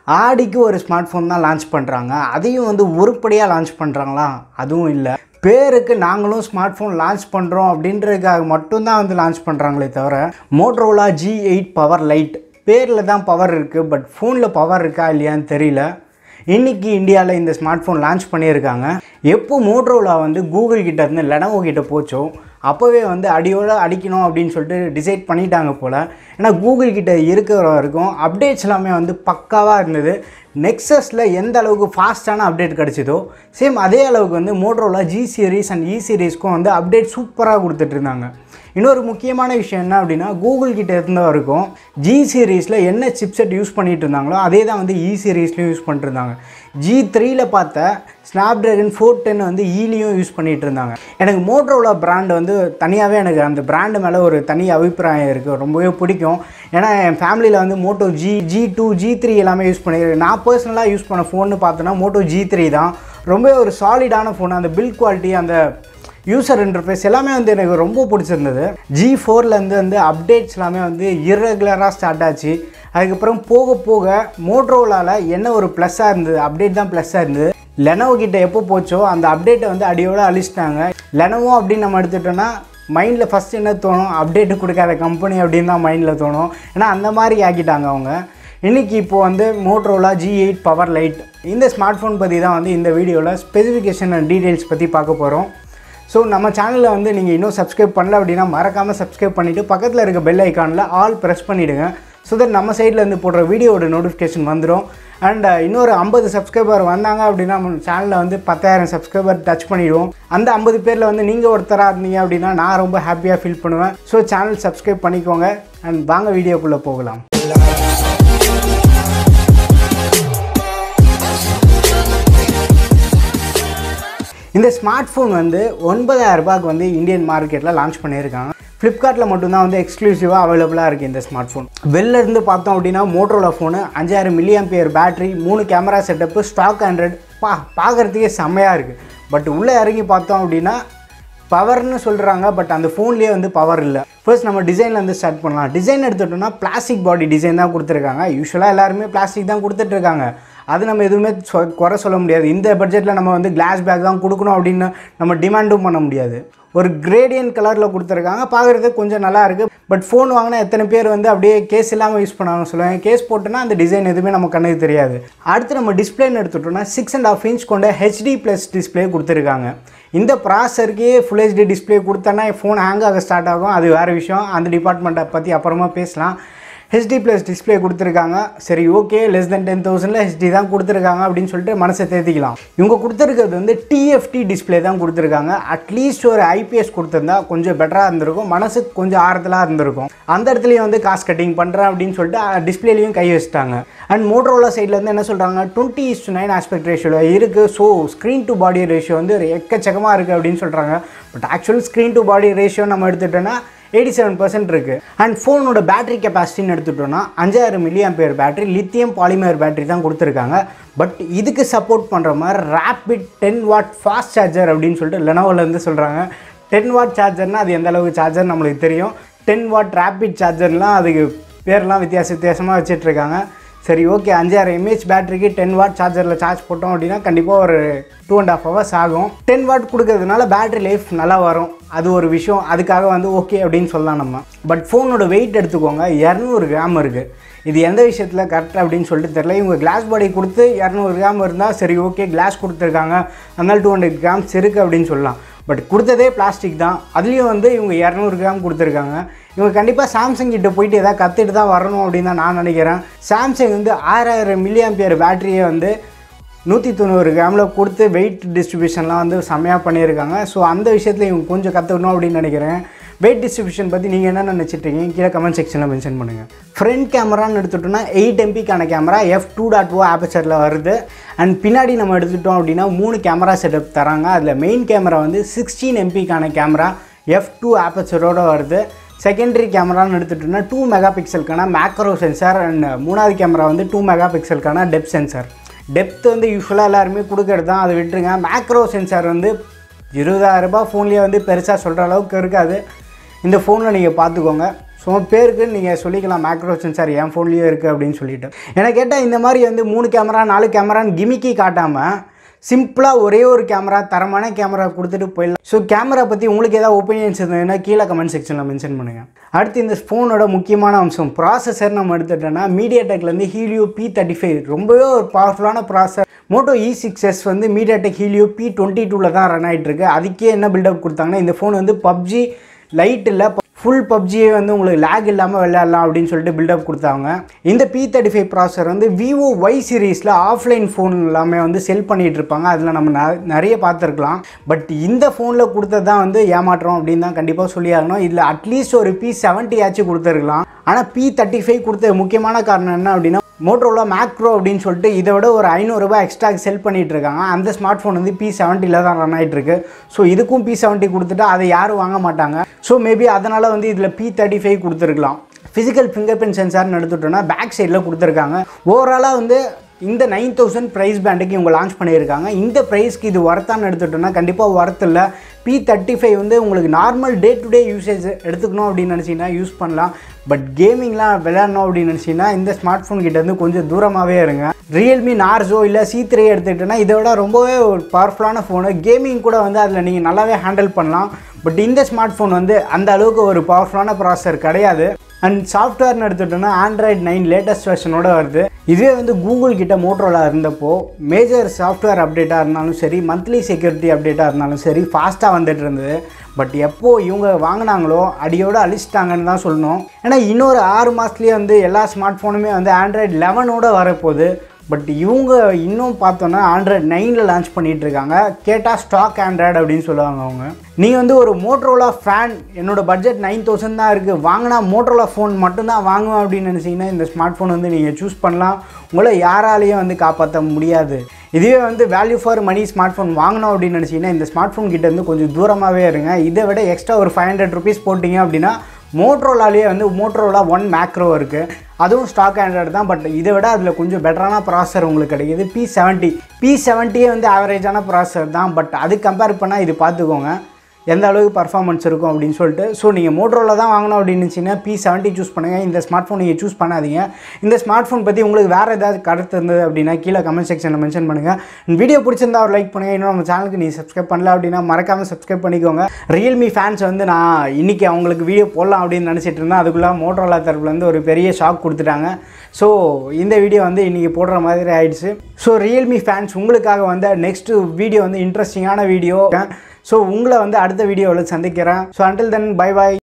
ஆடிக்கு ஒரு smart phone தான் லான்ச் பண்ணுறாங்க அதையும் வந்து உருப்படியாக லான்ச் பண்ணுறாங்களா அதுவும் இல்லை பேருக்கு நாங்களும் ஸ்மார்ட் ஃபோன் லான்ச் பண்ணுறோம் அப்படின்றதுக்காக மட்டும்தான் வந்து லான்ச் பண்ணுறாங்களே தவிர Motorola G eight power lite பேரில் தான் பவர் இருக்குது பட் ஃபோனில் பவர் இருக்கா இல்லையான்னு தெரியல இன்றைக்கி இந்தியாவில் இந்த ஸ்மார்ட் ஃபோன் லான்ச் பண்ணியிருக்காங்க எப்போ மோட்ரோலா வந்து கூகுள் கிட்ட இருந்து லெனவோ கிட்ட போச்சோ அப்போவே வந்து அடியோட அடிக்கணும் அப்படின்னு சொல்லிட்டு டிசைட் பண்ணிட்டாங்க போல் ஏன்னா கூகுள் கிட்ட இருக்கிற வரைக்கும் அப்டேட்ஸ் எல்லாமே வந்து பக்காவாக இருந்தது நெக்ஸஸில் எந்த அளவுக்கு ஃபாஸ்ட்டான அப்டேட் கிடச்சிதோ சேம் அதே அளவுக்கு வந்து Motorola G series and E சீரிஸ்க்கும் வந்து அப்டேட் சூப்பராக கொடுத்துட்டு இருந்தாங்க இன்னொரு முக்கியமான விஷயம் என்ன அப்படின்னா கூகுள் கிட்ட இருந்த வரைக்கும் ஜி சீரீஸில் என்ன சிப்செட் யூஸ் பண்ணிட்டு இருந்தாங்களோ அதே தான் வந்து இ சீரீஸ்லையும் யூஸ் பண்ணிட்டு இருந்தாங்க ஜி த்ரீல பார்த்த ஸ்னாப் ட்ராகன் ஃபோர் டென் வந்து ஈலையும் யூஸ் பண்ணிட்டு இருந்தாங்க எனக்கு மோட்ரோலா பிராண்ட் வந்து தனியாகவே எனக்கு அந்த பிராண்டு மேலே ஒரு தனி அபிப்பிராயம் இருக்குது ரொம்பவே பிடிக்கும் ஏன்னா என் ஃபேமிலியில் வந்து Moto G G two G three எல்லாமே யூஸ் பண்ணியிருக்கேன் நான் பர்சனலாக யூஸ் பண்ண ஃபோன்னு பார்த்தோன்னா மோட்டோ ஜி த்ரீ தான் ரொம்பவே ஒரு சாலிடான ஃபோன் அந்த பில்ட் குவாலிட்டி அந்த யூசர் இன்டர்ஃபேஸ் எல்லாமே வந்து எனக்கு ரொம்ப பிடிச்சிருந்தது ஜி ஃபோர்லேருந்து வந்து அப்டேட்ஸ் எல்லாமே வந்து இர்ரெகுலராக ஸ்டார்ட் ஆச்சு அதுக்கப்புறம் போக போக மோட்ரோலாவில் என்ன ஒரு ப்ளஸ்ஸாக இருந்தது அப்டேட் தான் ப்ளஸ்ஸாக இருந்தது லெனவோ கிட்ட எப்போ போச்சோ அந்த அப்டேட்டை வந்து அடியோடு அழிச்சிட்டாங்க லெனவோ அப்படின்னு நம்ம எடுத்துட்டோம்னா மைண்டில் ஃபஸ்ட் என்ன தோணும் அப்டேட்டு கொடுக்காத கம்பெனி அப்படின்னு தான் மைண்டில் தோணும் ஏன்னா அந்த மாதிரி ஆக்கிட்டாங்க அவங்க இன்றைக்கி இப்போது வந்து Motorola G eight power lite இந்த ஸ்மார்ட் ஃபோன் பற்றி தான் வந்து இந்த வீடியோவில் ஸ்பெசிஃபிகேஷன் அண்ட் டீட்டெயில்ஸ் பற்றி பார்க்க போகிறோம் ஸோ நம்ம சேனலில் வந்து நீங்கள் இன்னும் சப்ஸ்கிரைப் பண்ணல அப்படின்னா மறக்காமல் சப்ஸ்கிரைப் பண்ணிவிட்டு பக்கத்தில் இருக்க பெல் ஐக்கானில் ஆல் ப்ரெஸ் பண்ணிவிடுங்க ஸோ தட் நம்ம சைடில் இருந்து போடுற வீடியோட நோட்டிஃபிகேஷன் வந்துடும் அண்ட் இன்னொரு ஐம்பது சப்ஸ்கிரைபர் வந்தாங்க அப்படின்னா நம்ம சேனலில் வந்து பத்தாயிரம் சப்ஸ்கிரைபர் டச் பண்ணிடுவோம் அந்த ஐம்பது பேரில் வந்து நீங்கள் ஒருத்தராக இருந்தீங்க அப்படின்னா நான் ரொம்ப ஹாப்பியாக ஃபீல் பண்ணுவேன் ஸோ சேனல் சப்ஸ்கிரைப் பண்ணிக்கோங்க அண்ட் வாங்க வீடியோக்குள்ளே போகலாம் இந்த ஸ்மார்ட் ஃபோன் வந்து ஒன்பதாயிரம் ரூபாய்க்கு வந்து இந்தியன் மார்க்கெட்டில் லான்ச் பண்ணியிருக்காங்க ஃப்ளிப்கார்ட்டில் மட்டும்தான் வந்து எக்ஸ்க்ளூசிவாக அவைலபிளாக இருக்குது இந்த ஸ்மார்ட் ஃபோன் வெளில இருந்து பார்த்தோம் அப்படின்னா மோட்ரோலா ஃபோனு அஞ்சாயிரம் மில்லியம் பேர் பேட்டரி மூணு கேமரா செட்டப்பு ஸ்டாக் ஹண்ட்ரட் பா பார்க்குறதுக்கே செம்மையாக இருக்குது பட் உள்ளே இறங்கி பார்த்தோம் அப்படின்னா பவர்னு சொல்கிறாங்க பட் அந்த ஃபோன்லேயே வந்து பவர் இல்லை ஃபர்ஸ்ட் நம்ம டிசைன்லேருந்து ஸ்டார்ட் பண்ணலாம் டிசைன் எடுத்துட்டோம்னா பிளாஸ்டிக் பாடி டிசைன் தான் கொடுத்துருக்காங்க யூஸ்வலாக எல்லாருமே பிளாஸ்டிக் தான் கொடுத்துட்ருக்காங்க அது நம்ம எதுவுமே சொ குறை சொல்ல முடியாது இந்த பட்ஜெட்டில் நம்ம வந்து கிளாஸ் பேக் தான் கொடுக்கணும் அப்படின்னு நம்ம டிமாண்டும் பண்ண முடியாது ஒரு கிரேடியன் கலரில் கொடுத்துருக்காங்க பார்க்குறதுக்கு கொஞ்சம் நல்லா இருக்குது பட் ஃபோன் வாங்கினா எத்தனை பேர் வந்து அப்படியே கேஸ் இல்லாமல் யூஸ் பண்ணாங்க சொல்லுவாங்க கேஸ் போட்டோன்னா அந்த டிசைன் எதுவுமே நம்ம கண்ணுக்கு தெரியாது அடுத்து நம்ம டிஸ்பிளேன்னு எடுத்துட்டோம்னா சிக்ஸ் அண்ட் ஆஃப் இன்ச் கொண்ட ஹெச்டி ப்ளஸ் டிஸ்பிளே கொடுத்துருக்காங்க இந்த ப்ராசருக்கே ஃபுல் ஹெச்டி டிஸ்பிளே கொடுத்தோன்னா ஃபோன் ஹேங் ஆக ஸ்டார்ட் ஆகும் அது வேறு விஷயம் அந்த டிபார்ட்மெண்ட்டை பற்றி அப்புறமா பேசலாம் ஹெச்டி ப்ளஸ் டிஸ்பிளே கொடுத்துருக்காங்க சரி ஓகே லெஸ் தென் டென் தௌசண்டில் ஹெச்டி தான் கொடுத்துருக்காங்க அப்படின்னு சொல்லிட்டு மனசை தேர்த்திக்கலாம் இவங்க கொடுத்துருக்கிறது வந்து டிஎஃப்டி டிஸ்பிளே தான் கொடுத்துருக்காங்க அட்லீஸ்ட் ஒரு ஐபிஎஸ் கொடுத்துருந்தா கொஞ்சம் பெட்டராக இருந்திருக்கும் மனசுக்கு கொஞ்சம் ஆறுதலாக இருந்திருக்கும் அந்த இடத்துலையும் வந்து காசு கட்டிங் பண்ணுறேன் அப்படின்னு சொல்லிட்டு டிஸ்பிளேலையும் கை வச்சுட்டாங்க அண்ட் மோட்ரோலா சைட்லேருந்து என்ன சொல்கிறாங்க twenty is to nine aspect ரேஷியோவில் இருக்குது so screen to body ratio வந்து எக்கச்சக்கமாக இருக்குது அப்படின்னு சொல்கிறாங்க but actual screen to body ratio நம்ம எடுத்துட்டோன்னா எயிட்டி செவன் பர்சன்ட் இருக்குது அண்ட் ஃபோனோட பேட்டரி கெப்பாசிட்டின்னு எடுத்துட்டோம்னா அஞ்சாயிரம் மில்லியம் பேர் பேட்டரி லித்தியம் பாலிமர் பேட்டரி தான் கொடுத்துருக்காங்க பட் இதுக்கு சப்போர்ட் பண்ணுற மாதிரி rapid ten watt fast charger அப்படின்னு சொல்லிட்டு லெனோவிலேருந்து சொல்கிறாங்க டென் வாட் சார்ஜர்னால் அது எந்த அளவுக்கு சார்ஜர் நம்மளுக்கு தெரியும் டென் வாட் ரேப்பிட் சார்ஜர்லாம் அதுக்கு பேர்லாம் வித்தியாச வித்தியாசமாக வச்சிட்ருக்காங்க சரி ஓகே அஞ்சாயிரம் எம்ஏஹெச் பேட்டரிக்கு டென் வாட் சார்ஜரில் சார்ஜ் போட்டோம் அப்படின்னா கண்டிப்பாக ஒரு டூ அண்ட் ஆஃப் ஹவர்ஸ் ஆகும் டென் வாட் கொடுக்கறதுனால பேட்டரி லைஃப் நல்லா வரும் அது ஒரு விஷயம் அதுக்காக வந்து ஓகே அப்படின்னு சொல்லலாம் நம்ம பட் ஃபோனோட வெயிட் எடுத்துக்கோங்க இரநூறு கிராம் இருக்குது இது எந்த விஷயத்தில் கரெக்ட் அப்படின்னு சொல்லிட்டு தெரில இவங்க கிளாஸ் பாடி கொடுத்து இரநூறு கிராம் இருந்தால் சரி ஓகே கிளாஸ் கொடுத்துருக்காங்க அதனால் டூ ஹண்ட்ரட் கிராம்ஸ் இருக்குது அப்படின்னு சொல்லலாம் பட் கொடுத்ததே பிளாஸ்டிக் தான் அதுலேயும் வந்து இவங்க இரநூறு கிராம் கொடுத்துருக்காங்க இவங்க கண்டிப்பாக சாம்சங் கிட்ட போயிட்டு எதாவது கற்றுட்டு தான் வரணும் அப்படின்னு தான் நான் நினைக்கிறேன் சாம்சங் வந்து ஆறாயிரம் மில்லியம் பேர் பேட்டரியை வந்து நூற்றி தொண்ணூறு கிராமில் கொடுத்து வெயிட் டிஸ்ட்ரிபியூஷன்லாம் வந்து செம்மையாக பண்ணியிருக்காங்க ஸோ அந்த விஷயத்தில் இவங்க கொஞ்சம் கற்றுக்கணும் அப்படின்னு நினைக்கிறேன் வெயிட் டிஸ்ட்ரிபியூஷன் பற்றி நீங்கள் என்ன நினச்சிட்ருக்கீங்க கீழே கமெண்ட் செக்ஷனில் மென்ஷன் பண்ணுங்கள் ஃப்ரண்ட் கேமரான்னு எடுத்துட்டோம்னா எயிட் எம்பிக்கான camera F two dot O ஆப்பச்சரில் வருது அண்ட் பின்னாடி நம்ம எடுத்துட்டோம் அப்படின்னா மூணு கேமரா செட்டப் தராங்க அதில் மெயின் கேமரா வந்து சிக்ஸ்டீன் எம்பிக்கான கேமரா எஃப் டூ ஆப்பச்சரோடு வருது செகண்டரி கேமரான்னு எடுத்துட்டோம்னா டூ மெகா பிக்சலுக்கான மேக்ரோ சென்சார் அண்ட் மூணாவது கேமரா வந்து டூ மெகா பிக்சலுக்கான டெப் சென்சார் டெப்த் வந்து யூஸ்வலாக எல்லாருமே கொடுக்கறது தான் அதை விட்டுருங்க மேக்ரோ சென்சார் வந்து இருபதாயிரரூபா ஃபோன்லேயே வந்து பெருசாக சொல்கிற அளவுக்கு இருக்காது இந்த ஃபோனில் நீங்கள் பார்த்துக்கோங்க ஸோ பேருக்கு நீங்கள் சொல்லிக்கலாம் மேக்ரோ சென்சார் என் ஃபோன்லேயே இருக்குது அப்படின்னு சொல்லிட்டு எனக்கு கேட்டால் இந்த மாதிரி வந்து மூணு கேமரா நாலு கேமரான்னு கிமிக்கி காட்டாமல் சிம்பிளாக ஒரே ஒரு கேமரா தரமான கேமரா கொடுத்துட்டு போயிடலாம் ஸோ கேமரா பற்றி உங்களுக்கு ஏதாவது ஒப்பீனியன்ஸ் இருந்ததுன்னா கீழே கமெண்ட் செக்ஷனில் மென்ஷன் பண்ணுங்கள் அடுத்து இந்த ஃபோனோட முக்கியமான அம்சம் ப்ராசஸர் நம்ம எடுத்துட்டோம்னா மீடியா டெக்லேருந்து ஹீலியோ பி தேர்ட்டி ஃபைவ் ரொம்பவே ஒரு பவர்ஃபுல்லான processor Moto E six S வந்து MediaTek Helio P twenty டூவில் தான் ரன் ஆகிட்டு இருக்கு அதுக்கே என்ன பில்டப் கொடுத்தாங்கன்னா இந்த ஃபோன் வந்து பப்ஜி லைட் இல்லை ஃபுல் பப்ஜியே வந்து உங்களுக்கு லேக் இல்லாமல் விளையாடலாம் அப்படின்னு சொல்லிட்டு பில்டப் கொடுத்தாங்க இந்த பி தேர்ட்டி ஃபைவ் ப்ராசர் வந்து விவோ ஒய் சீரீஸில் ஆஃப்லைன் ஃபோன் எல்லாமே வந்து செல் பண்ணிகிட்டு இருப்பாங்க அதில் நம்ம ந- நிறைய பார்த்துருக்கலாம் பட் இந்த ஃபோனில் கொடுத்தது தான் வந்து ஏமாற்றம் அப்படின்னு தான் கண்டிப்பாக சொல்லி ஆகணும் இதில் அட்லீஸ்ட் ஒரு பி செவன்ட்டி ஆச்சு கொடுத்துருக்கலாம் ஆனால் பி தேர்ட்டி ஃபைவ் கொடுத்த முக்கியமான காரணம் என்ன அப்படின்னா மோட்ரோலா மேக்ரோ அப்படின்னு சொல்லிட்டு இதை விட ஒரு ஐநூறுரூபா எக்ஸ்ட்ரா செல் பண்ணிட்டு இருக்காங்க அந்த ஸ்மார்ட் ஃபோன் வந்து பி செவன்ட்டியில் தான் ரன் ஆகிட்டு இருக்கு ஸோ இதுக்கும் பி செவன்ட்டி கொடுத்துட்டா அதை யாரும் வாங்க மாட்டாங்க ஸோ மேபி அதனால் வந்து இதில் பி தேர்ட்டி ஃபைவ் கொடுத்துருக்கலாம் ஃபிசிக்கல் ஃபிங்கர் பிரிண்ட் சென்சார்னு எடுத்துட்டோம்னா பேக் சைடில் கொடுத்துருக்காங்க ஓவராலாக வந்து இந்த நைன் தௌசண்ட் ப்ரைஸ் பேண்டுக்கு இவங்க லான்ச் பண்ணியிருக்காங்க இந்த ப்ரைஸ்க்கு இது ஒர்த்தான்னு எடுத்துட்டோம்னா கண்டிப்பாக ஒர்த் இல்லை பி தேர்ட்டி ஃபைவ் வந்து உங்களுக்கு normal day to day usage எடுத்துக்கணும் அப்படின்னு நினச்சிங்கன்னா யூஸ் பண்ணலாம் பட் கேமிங்லாம் விளையாடணும் அப்படின்னு நினச்சிங்கன்னா இந்த ஸ்மார்ட் ஃபோன் கிட்ட இருந்து கொஞ்சம் தூரமாகவே இருங்க ரியல்மி நார்ஸோ இல்லை சி த்ரீ எடுத்துக்கிட்டோன்னா இதை விட ரொம்பவே ஒரு பவர்ஃபுல்லான ஃபோனு கேமிங் கூட வந்து அதில் நீங்கள் நல்லாவே ஹேண்டில் பண்ணலாம் பட் இந்த ஸ்மார்ட் ஃபோன் வந்து அந்த அளவுக்கு ஒரு பவர்ஃபுல்லான ப்ராசஸர் கிடையாது அண்ட் சாஃப்ட்வேர்னு எடுத்துட்டோம்னா ஆண்ட்ராய்ட் நைன் லேட்டஸ்ட் வெர்ஷனோட வருது இதுவே வந்து கூகுள் கிட்ட மோட்ரோலா இருந்தப்போ மேஜர் சாஃப்ட்வேர் அப்டேட்டாக இருந்தாலும் சரி மந்த்லி செக்யூரிட்டி அப்டேட்டாக இருந்தாலும் சரி ஃபாஸ்ட்டாக வந்துட்டு இருந்தது பட் எப்போ இவங்க வாங்கினாங்களோ அடியோட அழிச்சிட்டாங்கன்னு தான் சொல்லணும் ஏன்னா இன்னொரு ஆறு மாதத்துலேயே வந்து எல்லா ஸ்மார்ட் ஃபோனுமே வந்து ஆண்ட்ராய்டு லெவனோட வரப்போகுது பட் இவங்க இன்னும் பார்த்தோன்னா ஆண்ட்ராய்ட் நைனில் லான்ச் பண்ணிட்டு இருக்காங்க கேட்டால் ஸ்டாக் ஆண்ட்ராய்டு அப்படின்னு சொல்லுவாங்க அவங்க நீங்கள் வந்து ஒரு மோட்ரோலா ஃபேன் என்னோட பட்ஜெட் நைன் தௌசண்ட் தான் இருக்குது வாங்கினா மோட்ரோலா ஃபோன் மட்டும்தான் வாங்குவேன் அப்படின்னு நினச்சிங்கன்னா இந்த ஸ்மார்ட் ஃபோன் வந்து நீங்கள் சூஸ் பண்ணலாம் உங்களை யாராலையும் வந்து காப்பாற்ற முடியாது இதுவே வந்து value for money smartphone வாங்கணும் அப்படின்னு நினச்சிங்கன்னா இந்த ஸ்மார்ட் ஃபோன் கிட்ட இருந்து கொஞ்சம் தூரமாகவே இருங்க இதை விட எக்ஸ்ட்ரா ஒரு ஃபைவ் ஹண்ட்ரட் ருபீஸ் போட்டிங்க அப்படின்னா மோட்ரோலாலேயே வந்து மோட்ரோலா ஒன் மேக்ரோ இருக்குது அதுவும் ஸ்டாக் ஆண்ட்ராய்டு தான் பட் இதை விட அதில் கொஞ்சம் பெட்டரான ப்ராசர் உங்களுக்கு கிடைக்குது பி செவன்ட்டி பி செவன்ட்டியே வந்து ஆவரேஜான ப்ராசர் தான் பட் அது கம்பேர் பண்ணால் இது பார்த்துக்கோங்க எந்த அளவுக்கு பர்ஃபார்மன்ஸ் இருக்கும் அப்படின்னு சொல்லிட்டு ஸோ நீங்கள் மோட்ரோவில் தான் வாங்கணும் அப்படின்னு இருந்துச்சுன்னா பி செவன்ட்டி சூஸ் பண்ணுங்கள் இந்த ஸ்மார்ட் ஃபோன் நீங்கள் சூஸ் பண்ணாதீங்க இந்த ஸ்மார்ட் ஃபோன் பற்றி உங்களுக்கு வேறு ஏதாவது கருத்து இருந்தது அப்படின்னா கீழே கமெண்ட் செக்ஷனில் மென்ஷன் பண்ணுங்கள் வீடியோ பிடிச்சிருந்தா ஒரு லைக் பண்ணுங்கள் இன்னும் நம்ம சேனலுக்கு நீங்கள் சப்ஸ்கிரைப் பண்ணல அப்படின்னா மறக்காமல் சப்ஸ்கிரைப் பண்ணிக்கோங்க ரியல்மி ஃபேன்ஸ் வந்து நான் இன்றைக்கி அவங்களுக்கு வீடியோ போடலாம் அப்படின்னு நினச்சிட்டு இருந்தேன் அதுக்குள்ளே மோட்ரோலா தரப்புலேருந்து ஒரு பெரிய ஷாக் கொடுத்துட்டாங்க ஸோ இந்த வீடியோ வந்து இன்றைக்கி போடுற மாதிரி ஆயிடுச்சு ஸோ ரியல்மி ஃபேன்ஸ் உங்களுக்காக வந்து நெக்ஸ்ட்டு வீடியோ வந்து இன்ட்ரெஸ்டிங்கான வீடியோ ஸோ உங்களை வந்து அடுத்த வீடியோவில் சந்திக்கிறேன் ஸோ அண்டில் தென் பை பாய்